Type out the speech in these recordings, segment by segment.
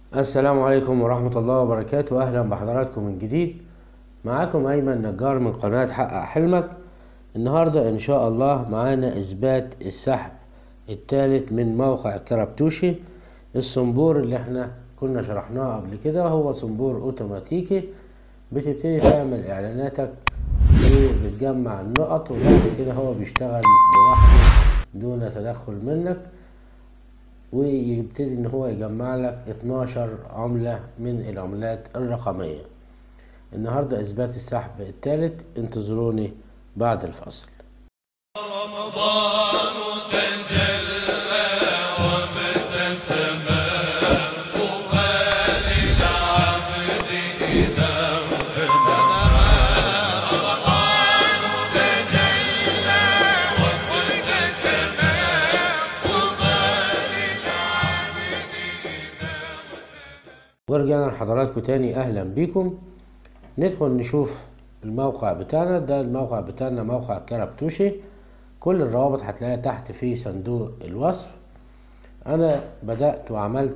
السلام عليكم ورحمة الله وبركاته أهلا بحضراتكم من جديد معاكم أيمن نجار من قناة حقق حلمك النهاردة إن شاء الله معانا إثبات السحب الثالث من موقع كرابتوشي الصنبور اللي احنا كنا شرحناه قبل كده هو صنبور اوتوماتيكي بتبتدي تعمل اعلاناتك وبتجمع النقط وبعد كده هو بيشتغل لوحده دون تدخل منك ويبتدي ان هو يجمع لك 12 عملة من العملات الرقمية النهاردة اثبات السحب الثالث انتظروني بعد الفصل رمضان تجلى وابتسم طوبى للعبد إذا اغتنى رمضان تجلى وابتسم طوبى للعبد ورجعنا لحضراتكم تاني اهلا بيكم ندخل نشوف الموقع بتاعنا ده الموقع بتاعنا موقع كرابتوشي كل الروابط هتلاقيها تحت في صندوق الوصف انا بدأت وعملت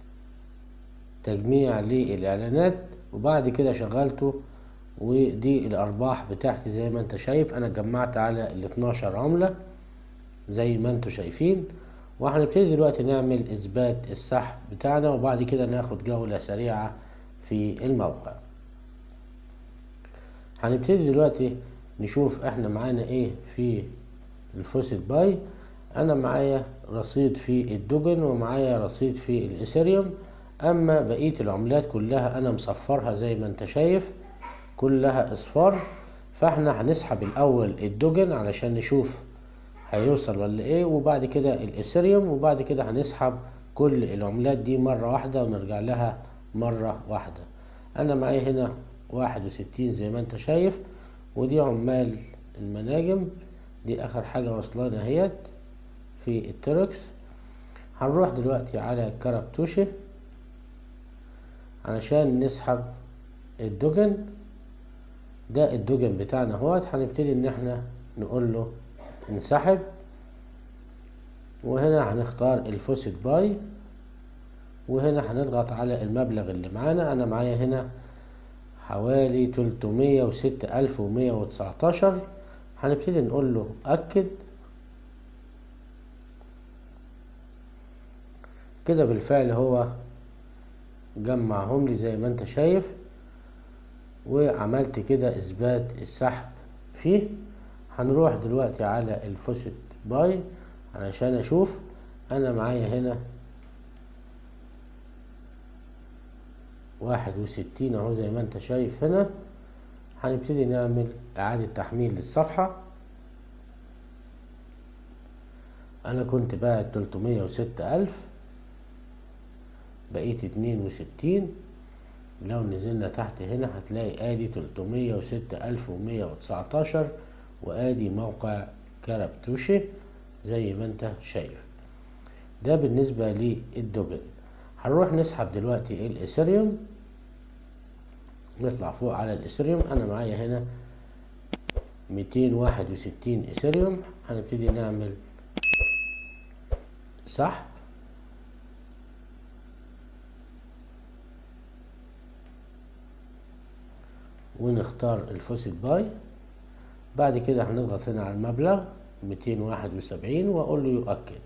تجميع للاعلانات وبعد كده شغلته ودي الارباح بتاعتي زي ما انت شايف انا جمعت على ال 12 عملة زي ما انتوا شايفين وهنبتدي دلوقتي نعمل اثبات السحب بتاعنا وبعد كده ناخد جولة سريعة في الموقع هنبتدي دلوقتي نشوف احنا معانا ايه في الفوسيت باي انا معايا رصيد في الدوجن ومعايا رصيد في الاثيريوم اما بقية العملات كلها انا مصفرها زي ما انت شايف كلها اصفار فاحنا هنسحب الاول الدوجن علشان نشوف هيوصل ولا ايه وبعد كده الاثيريوم وبعد كده هنسحب كل العملات دي مرة واحدة ونرجع لها مرة واحدة انا معايا هنا واحد وستين زي ما انت شايف ودي عمال المناجم دي اخر حاجة وصلنا اهيت في التركس هنروح دلوقتي على كرابتوشي علشان نسحب الدوجن ده الدوجن بتاعنا اهوت هنبتدي ان احنا نقول له انسحب وهنا هنختار الفوسيت باي وهنا هنضغط على المبلغ اللي معانا انا معايا هنا حوالي تلتمية وستة ألف ومية وتسعتاشر هنبتدي نقول له أكد كده بالفعل هو جمعهم لي زي ما انت شايف وعملت كده إثبات السحب فيه هنروح دلوقتي على الفوسيت باي علشان أشوف أنا معايا هنا واحد وستين اهو زي ما انت شايف هنا هنبتدي نعمل اعادة تحميل للصفحة انا كنت باعت تلتمية وستة الف بقيت اتنين وستين لو نزلنا تحت هنا هتلاقي ادي تلتمية وستة الف ومية وتسعتاشر وادي موقع كرابتوشي زي ما انت شايف ده بالنسبة للدوجن هنروح نسحب دلوقتي الاثيريوم نطلع فوق على الاثيريوم انا معايا هنا ميتين واحد وستين اثيريوم هنبتدي نعمل سحب ونختار الفوسيت باي بعد كده هنضغط هنا على المبلغ ميتين واحد وسبعين واقول له يؤكد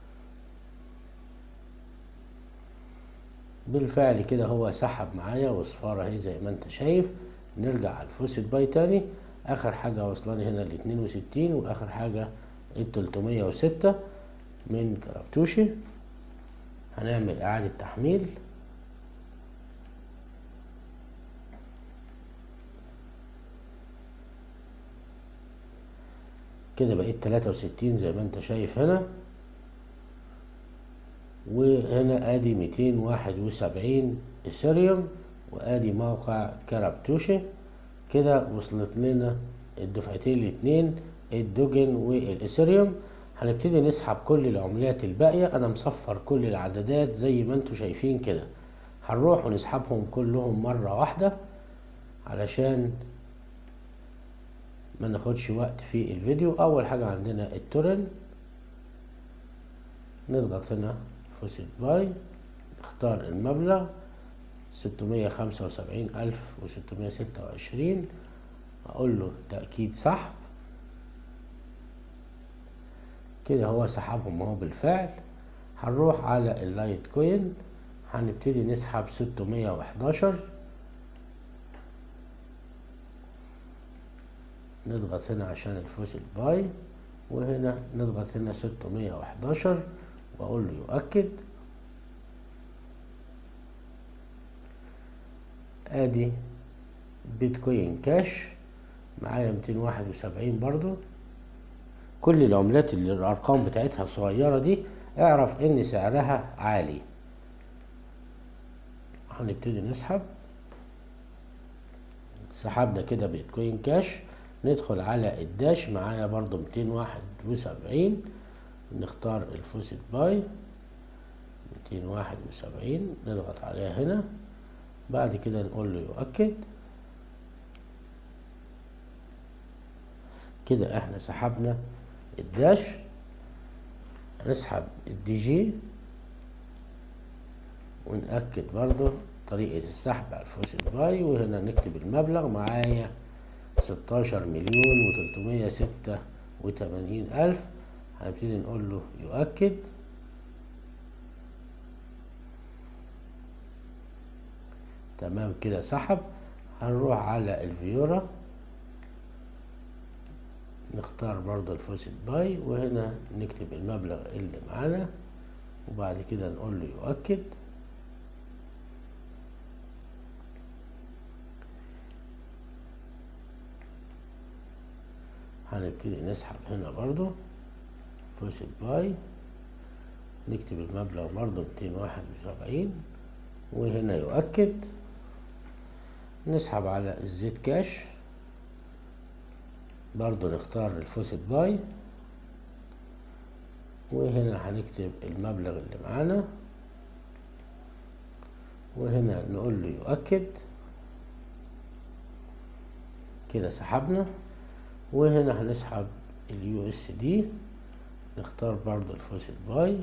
بالفعل كده هو سحب معايا وصفارة اهي زي ما انت شايف نرجع على الفوسيت باي تاني اخر حاجة وصلاني هنا الاتنين وستين واخر حاجة التلتمية وستة من كرابتوشي هنعمل اعادة تحميل كده بقيت تلاتة وستين زي ما انت شايف هنا وهنا ادي ميتين واحد وسبعين اثيريوم وادي موقع كرابتوشي كده وصلت لنا الدفعتين الاتنين الدوجن والاثيريوم هنبتدي نسحب كل العملات الباقية انا مصفر كل العددات زي ما انتوا شايفين كده هنروح ونسحبهم كلهم مرة واحدة علشان ما ناخدش وقت في الفيديو اول حاجة عندنا التورن نضغط هنا فوسيت باي اختار المبلغ ستمية خمسة وسبعين ألف وستمية ستة وعشرين أقول له تأكيد سحب كده هو سحبهم اهو بالفعل هنروح على اللايت كوين هنبتدي نسحب ستمية وحداشر نضغط هنا عشان الفوسل باي وهنا نضغط هنا ستمية وحداشر وأقول له يؤكد ادي بيتكوين كاش معايا ميتين واحد وسبعين برضو كل العملات اللي الارقام بتاعتها صغيرة دي اعرف ان سعرها عالي هنبتدي نسحب سحبنا كده بيتكوين كاش ندخل على الداش معايا برضو ميتين واحد وسبعين نختار الفوسيت باي ميتين واحد وسبعين نضغط عليها هنا بعد كده نقول له يؤكد كده احنا سحبنا الداش هنسحب الدي جي ونأكد برضو طريقة السحب على الفوسيل باي وهنا نكتب المبلغ معايا ستاشر مليون وتلتمية ستة وتمانين ألف هنبتدي نقول له يؤكد تمام كده سحب هنروح على الفيورا نختار برضو الفوسيت باي وهنا نكتب المبلغ اللي معانا وبعد كده نقول له يؤكد هنبتدي نسحب هنا برضو فوسيت باي نكتب المبلغ برضو ميتين واحد وسبعين وهنا يؤكد نسحب على الزيت كاش برضو نختار الفوسيت باي وهنا هنكتب المبلغ اللي معانا وهنا نقول له يؤكد كده سحبنا وهنا هنسحب اليو اس دي نختار برضو الفوسيت باي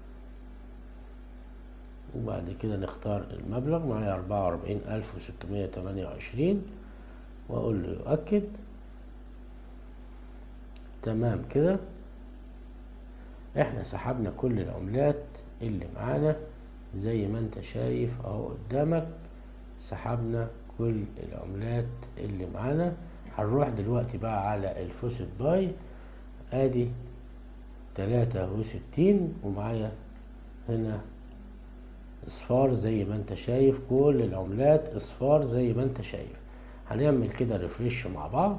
وبعد كده نختار المبلغ معايا أربعة وأربعين ألف وستمية تمانية وعشرين وأقول له يؤكد تمام كده احنا سحبنا كل العملات اللي معانا زي ما انت شايف اهو قدامك سحبنا كل العملات اللي معانا هنروح دلوقتي بقى على الفوسيت باي ادي تلاتة وستين ومعايا هنا اصفار زي ما انت شايف كل العملات اصفار زي ما انت شايف هنعمل كده ريفريش مع بعض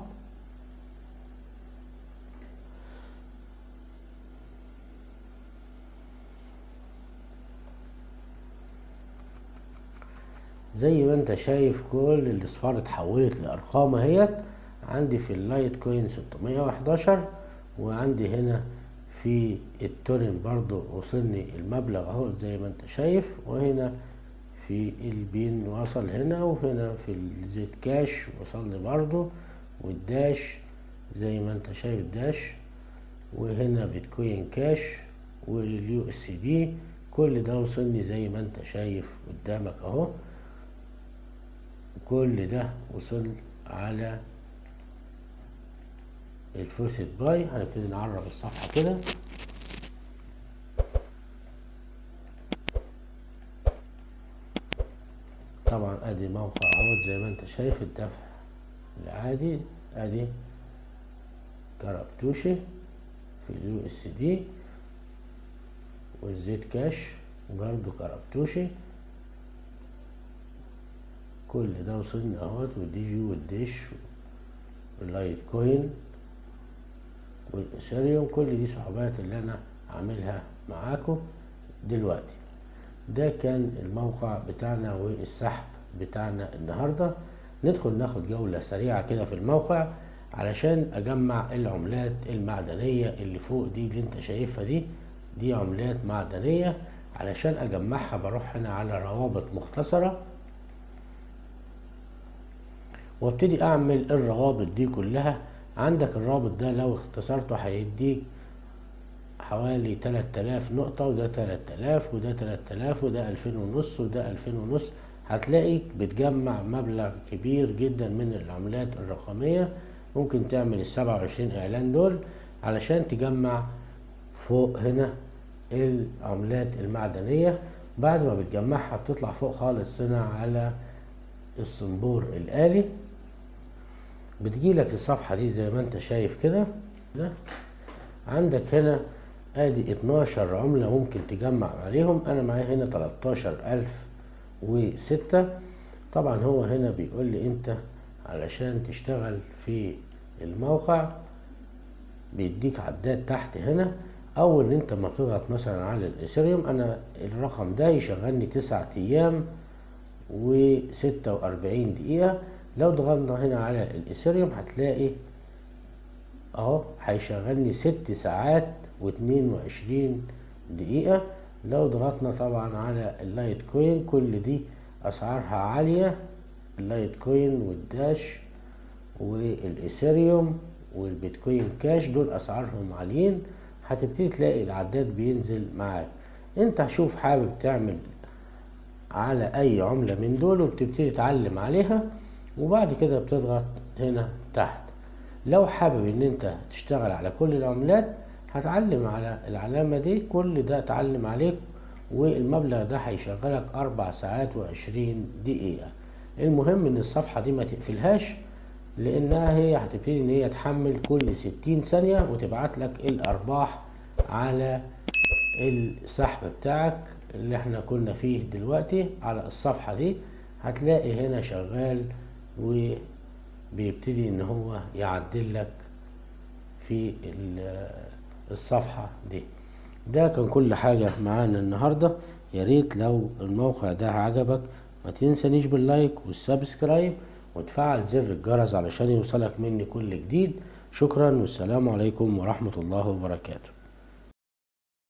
زي ما انت شايف كل الاصفار اتحولت لارقام اهيت عندي في اللايت كوين 611 وعندي هنا في التورن برضو وصلني المبلغ اهو زي ما انت شايف وهنا في البين وصل هنا وهنا في الزيت كاش وصلني برضو والداش زي ما انت شايف داش وهنا بيتكوين كاش واليو اس دي كل ده وصلني زي ما انت شايف قدامك اهو كل ده وصل على الفوسيت باي هنبتدي نعرف الصفحة كده طبعا ادي موقع اهوت زي ما انت شايف الدفع العادي ادي كربتوشي في اليو اس دي والزيت كاش برضو كربتوشي كل ده وصلنا اهوت والدي جي والديش واللايت كوين والاثيريوم كل دي صحوبات اللي انا عاملها معاكم دلوقتي ده كان الموقع بتاعنا والسحب بتاعنا النهارده ندخل ناخد جولة سريعة كده في الموقع علشان اجمع العملات المعدنية اللي فوق دي اللي انت شايفها دي دي عملات معدنية علشان اجمعها بروح هنا على روابط مختصرة وابتدي اعمل الروابط دي كلها عندك الرابط ده لو اختصرته هيديك حوالي 3000 نقطة وده 3000 وده 3000 وده 2000 ونص وده 2000 ونص هتلاقي بتجمع مبلغ كبير جدا من العملات الرقمية ممكن تعمل السبعة وعشرين إعلان دول علشان تجمع فوق هنا العملات المعدنية بعد ما بتجمعها بتطلع فوق خالص هنا على الصنبور الآلي بتجيلك الصفحة دي زي ما انت شايف كده ده عندك هنا ادي 12 عملة ممكن تجمع عليهم انا معايا هنا 13006 طبعا هو هنا بيقول لي انت علشان تشتغل في الموقع بيديك عداد تحت هنا اول انت ما بتضغط مثلا على الاثيريوم انا الرقم ده يشغلني تسعة ايام وستة واربعين دقيقة لو ضغطنا هنا على الاثيريوم هتلاقي اهو هيشغلني ست ساعات واتنين وعشرين دقيقة لو ضغطنا طبعا على اللايت كوين كل دي اسعارها عالية اللايت كوين والداش والاثيريوم والبيتكوين كاش دول اسعارهم عاليين هتبتدي تلاقي العداد بينزل معاك انت شوف حابب تعمل على اي عملة من دول وبتبتدي تعلم عليها وبعد كده بتضغط هنا تحت لو حابب ان انت تشتغل على كل العملات هتعلم على العلامة دي كل ده اتعلم عليك والمبلغ ده هيشغلك اربع ساعات وعشرين دقيقة المهم ان الصفحة دي ما تقفلهاش لانها هي هتبتدي ان هي تحمل كل ستين ثانية وتبعت لك الارباح على السحب بتاعك اللي احنا كنا فيه دلوقتي على الصفحة دي هتلاقي هنا شغال وبيبتدي ان هو يعدل لك في الصفحة دي ده كان كل حاجة معانا النهاردة يا ريت لو الموقع ده عجبك ما تنسانيش باللايك والسبسكرايب وتفعل زر الجرس علشان يوصلك مني كل جديد شكرا والسلام عليكم ورحمة الله وبركاته